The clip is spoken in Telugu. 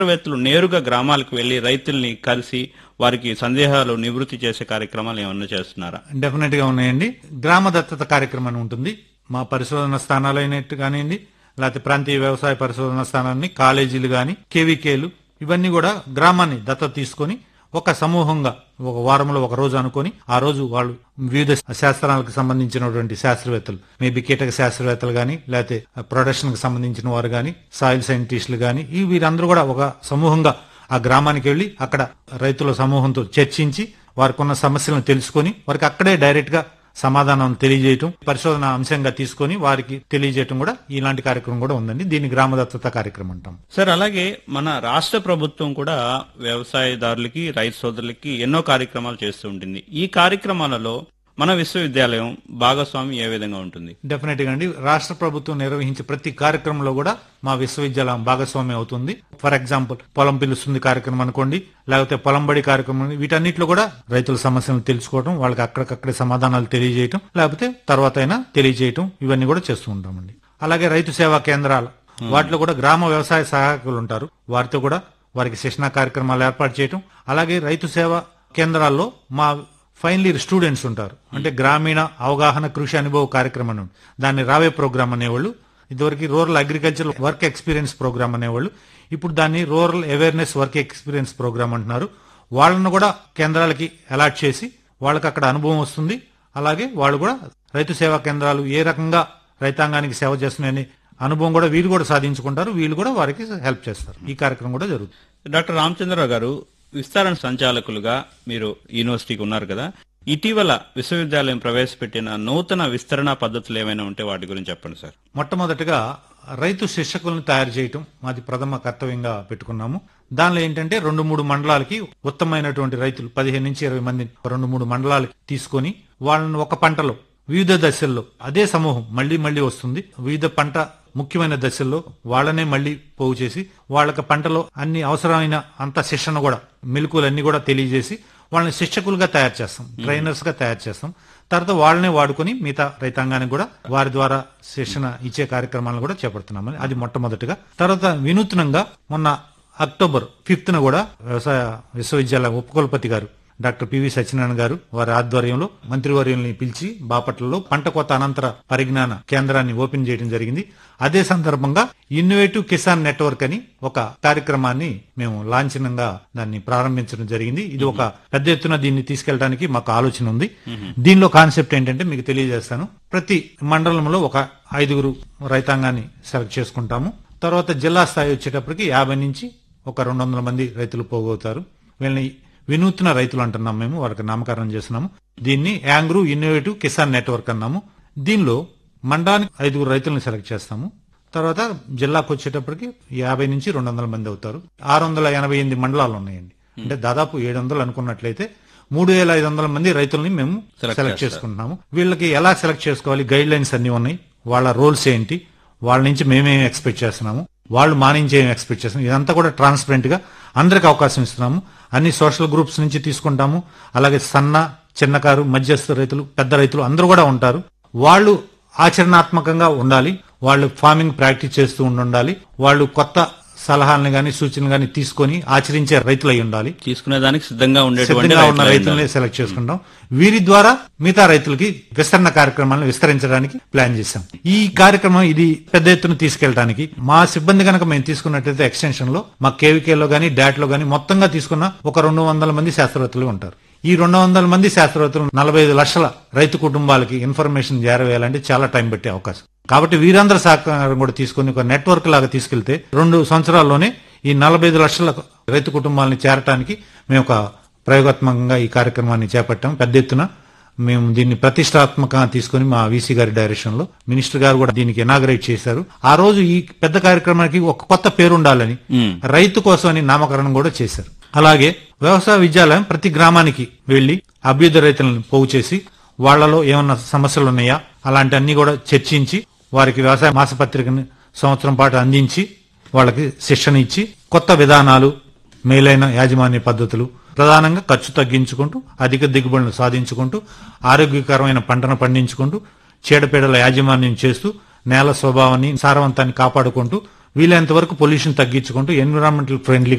శాస్త్రవేత్తలు నేరుగా గ్రామాలకు వెళ్లి రైతుల్ని కలిసి వారికి సందేహాలు నివృత్తి చేసే కార్యక్రమాలు ఏమన్నా చేస్తున్నారా డెఫినెట్ గా ఉన్నాయండి గ్రామ దత్తత కార్యక్రమం అని ఉంటుంది మా పరిశోధన స్థానాలు అయినట్టు కానివ్వండి లేకపోతే ప్రాంతీయ వ్యవసాయ పరిశోధన స్థానాన్ని కాలేజీలు గాని కేవీకేలు ఇవన్నీ కూడా గ్రామాన్ని దత్తత తీసుకొని ఒక సమూహంగా ఒక వారంలో ఒక రోజు అనుకొని ఆ రోజు వాళ్ళు వివిధ శాస్త్రాలకు సంబంధించినటువంటి శాస్త్రవేత్తలు మేబీ కీటక శాస్త్రవేత్తలు గాని లేకపోతే ప్రొడక్షన్ కి సంబంధించిన వారు గాని సాయిల్ సైంటిస్టులు గాని ఈ వీరందరూ కూడా ఒక సమూహంగా ఆ గ్రామానికి వెళ్లి అక్కడ రైతుల సమూహంతో చర్చించి వారికి ఉన్న సమస్యలను తెలుసుకొని వారికి అక్కడే డైరెక్ట్ గా సమాధానం తెలియజేయటం పరిశోధన అంశంగా తీసుకొని వారికి తెలియజేయటం కూడా ఇలాంటి కార్యక్రమం కూడా ఉందండి దీన్ని గ్రామ దత్తత కార్యక్రమం అంటాం సార్ అలాగే మన రాష్ట్ర ప్రభుత్వం కూడా వ్యవసాయదారులకి రైతు సోదరులకి ఎన్నో కార్యక్రమాలు చేస్తూ ఉంటుంది ఈ కార్యక్రమాలలో మన విశ్వవిద్యాలయం భాగస్వామి ఏ విధంగా ఉంటుంది డెఫినెట్ గా అండి రాష్ట్ర ప్రభుత్వం నిర్వహించే ప్రతి కార్యక్రమంలో కూడా మా విశ్వవిద్యాలయం భాగస్వామ్యం అవుతుంది ఫర్ ఎగ్జాంపుల్ పొలం పిలుస్తుంది కార్యక్రమం అనుకోండి లేకపోతే పొలం బడి కార్యక్రమం వీటన్నిటిలో కూడా రైతుల సమస్యలను తెలుసుకోవడం వాళ్ళకి అక్కడికక్కడే సమాధానాలు తెలియజేయటం లేకపోతే తర్వాత అయినా తెలియజేయటం ఇవన్నీ కూడా చేస్తూ ఉంటామండి అలాగే రైతు సేవా కేంద్రాలు వాటిలో కూడా గ్రామ వ్యవసాయ సహాయకులు ఉంటారు వారితో కూడా వారికి శిక్షణ కార్యక్రమాలు ఏర్పాటు చేయటం అలాగే రైతు సేవా కేంద్రాల్లో మా ఫైనల్ ఇయర్ స్టూడెంట్స్ ఉంటారు అంటే గ్రామీణ అవగాహన కృషి అనుభవ కార్యక్రమం అని ఉంది. దాన్ని రావే ప్రోగ్రామ్ అనేవాళ్ళు ఇదివరకు rural agriculture work experience program అనేవాళ్ళు ఇప్పుడు దాన్ని rural awareness work experience program అంటున్నారు వాళ్ళను కూడా కేంద్రాలకి అలాట్ చేసి వాళ్ళకి అక్కడ అనుభవం వస్తుంది అలాగే వాళ్ళు కూడా రైతు సేవా కేంద్రాలు ఏ రకంగా రైతాంగానికి సేవ చేస్తున్నాయని అనుభవం కూడా వీళ్ళు కూడా సాధించుకుంటారు వీళ్ళు కూడా వారికి హెల్ప్ చేస్తారు ఈ కార్యక్రమం కూడా జరుగుతుంది డాక్టర్ రామచంద్రరావు గారు విస్తరణ సంచాలకులుగా మీరు యూనివర్సిటీకి ఉన్నారు కదా ఇటీవల విశ్వవిద్యాలయం ప్రవేశపెట్టిన నూతన విస్తరణ పద్ధతులు ఏమైనా ఉంటే వాటి గురించి చెప్పండి సార్ మొట్టమొదటిగా రైతు శిక్షకులను తయారు చేయటం మాది ప్రథమ కర్తవ్యంగా పెట్టుకున్నాము దానిలో ఏంటంటే రెండు మూడు మండలాలకి ఉత్తమమైనటువంటి రైతులు పదిహేను నుంచి ఇరవై మంది రెండు మూడు మండలాలకి తీసుకొని వాళ్ళని ఒక పంటలో వివిధ దశల్లో అదే సమూహం మళ్లీ మళ్లీ వస్తుంది వివిధ పంట ముఖ్యమైన దశల్లో వాళ్ళనే మళ్లీ పోగు చేసి వాళ్ళకి పంటలో అన్ని అవసరమైన అంత శిక్షణ కూడా మెలకులన్నీ కూడా తెలియజేసి వాళ్ళని శిక్షకులుగా తయారు చేస్తాం ట్రైనర్స్ గా తయారు చేస్తాం తర్వాత వాళ్ళనే వాడుకొని మిగతా రైతాంగానికి కూడా వారి ద్వారా శిక్షణ ఇచ్చే కార్యక్రమాలను కూడా చేపడుతున్నామని అది మొట్టమొదటిగా తర్వాత వినూత్నంగా మొన్న అక్టోబర్ ఫిఫ్త్ న కూడా వ్యవసాయ విశ్వవిద్యాలయ ఉపకులపతి గారు డాక్టర్ పివి సత్యనారాయణ గారు వారి ఆధ్వర్యంలో మంత్రివర్యుల్ని పిలిచి బాపట్లలో పంట కోత అనంతర పరిజ్ఞాన కేంద్రాన్ని ఓపెన్ చేయడం జరిగింది అదే సందర్భంగా ఇన్నోవేటివ్ కిసాన్ నెట్వర్క్ అని ఒక కార్యక్రమాన్ని మేము లాంఛనంగా దాన్ని ప్రారంభించడం జరిగింది ఇది ఒక పెద్ద ఎత్తున దీన్ని తీసుకెళ్ళడానికి మాకు ఆలోచన ఉంది దీనిలో కాన్సెప్ట్ ఏంటంటే మీకు తెలియజేస్తాను ప్రతి మండలంలో ఒక ఐదుగురు రైతాంగాన్ని సెలెక్ట్ చేసుకుంటాము తర్వాత జిల్లా స్థాయి వచ్చేటప్పటికి యాభై నుంచి ఒక రెండు వందల మంది రైతులు పోగవుతారు వీళ్ళని వినూత్న రైతులు అంటున్నాం మేము వారికి నామకరణం చేస్తున్నాము దీన్ని యాంగ్రూ ఇన్నోవేటివ్ కిసాన్ నెట్వర్క్ అన్నాము దీనిలో మండలానికి ఐదుగురు రైతులను సెలెక్ట్ చేస్తాము తర్వాత జిల్లాకు వచ్చేటప్పటికి యాభై నుంచి రెండు వందల మంది అవుతారు ఆరు వందల ఎనభై ఎనిమిది మండలాలు ఉన్నాయండి అంటే దాదాపు ఏడు వందలు అనుకున్నట్లయితే మూడు వేల ఐదు వందల మంది రైతుల్ని మేము Select సెలెక్ట్ చేసుకుంటున్నాము వీళ్ళకి ఎలా సెలెక్ట్ చేసుకోవాలి గైడ్ లైన్స్ అన్ని ఉన్నాయి వాళ్ళ రోల్స్ ఏంటి వాళ్ళ నుంచి మేమేం ఎక్స్పెక్ట్ చేస్తున్నాము వాళ్ళు మా నుంచి ఏం ఎక్స్పెక్ట్ చేస్తున్నాం ఇదంతా కూడా ట్రాన్స్పరెంట్ గా అందరికి అవకాశం ఇస్తున్నాము అన్ని సోషల్ గ్రూప్స్ నుంచి తీసుకుంటాము అలాగే సన్న చిన్నకారు మధ్యస్థ రైతులు పెద్ద రైతులు అందరూ కూడా ఉంటారు వాళ్ళు ఆచరణాత్మకంగా ఉండాలి వాళ్ళు ఫార్మింగ్ ప్రాక్టీస్ చేస్తూ ఉండాలి వాళ్ళు కొత్త సలహాలను గాని సూచనలు గాని తీసుకొని ఆచరించే రైతులై ఉండాలి తీసుకునే దానికి సిద్ధంగా ఉండేటువంటి సిద్ధంగా ఉన్న రైతులై రైతులనే ఉండాలి. సెలెక్ట్ చేసుకుంటాం వీరి ద్వారా మిగతా రైతులకి విస్తరణ కార్యక్రమాలను విస్తరించడానికి ప్లాన్ చేశాం ఈ కార్యక్రమం ఇది పెద్ద ఎత్తున తీసుకెళ్ళడానికి మా సిబ్బంది కనుక మేము తీసుకున్నట్లయితే ఎక్స్టెన్షన్ లో మా కేవీకేలో గానీ డాట్ లో గానీ మొత్తంగా తీసుకున్న ఒక రెండు వందల మంది శాస్త్రవేత్తలు ఉంటారు ఈ రెండు వందల మంది శాస్త్రవేత్తలు నలభై ఐదు లక్షల రైతు కుటుంబాలకి ఇన్ఫర్మేషన్ చేరవేయాలంటే చాలా టైం పట్టే అవకాశం కాబట్టి వీరందరి సహకారం కూడా తీసుకుని ఒక నెట్వర్క్ లాగా తీసుకెళ్తే రెండు సంవత్సరాల్లోనే ఈ నలభై ఐదు లక్షల రైతు కుటుంబాలని చేరటానికి మేము ఒక ప్రయోగాత్మకంగా ఈ కార్యక్రమాన్ని చేపట్టాం పెద్ద ఎత్తున మేము దీన్ని ప్రతిష్టాత్మకంగా తీసుకుని మా వీసీ గారి డైరెక్షన్ లో మినిస్టర్ గారు కూడా దీనికి ఇనాగరేట్ చేశారు ఆ రోజు ఈ పెద్ద కార్యక్రమానికి ఒక కొత్త పేరు ఉండాలని మ్మ్. రైతు కోసం అని నామకరణం కూడా చేశారు అలాగే వ్యవసాయ విద్యాలయం ప్రతి గ్రామానికి వెళ్లి అభ్యుదయ రైతులను పోగు చేసి వాళ్లలో ఏమన్నా సమస్యలు ఉన్నాయా అలాంటి అన్ని కూడా చర్చించి వారికి వ్యవసాయ మాసపత్రికని సంవత్సరం పాటు అందించి వాళ్ళకి శిక్షణ ఇచ్చి కొత్త విధానాలు మేలైన యాజమాన్య పద్ధతులు ప్రధానంగా ఖర్చు తగ్గించుకుంటూ అధిక దిగుబడులు సాధించుకుంటూ ఆరోగ్యకరమైన పంటను పండించుకుంటూ చీడపీడల యాజమాన్యం చేస్తూ నేల స్వభావాన్ని సారవంతాన్ని కాపాడుకుంటూ వీలైనంత వరకు పొల్యూషన్ తగ్గించుకుంటూ ఎన్విరాన్మెంటల్ ఫ్రెండ్లీ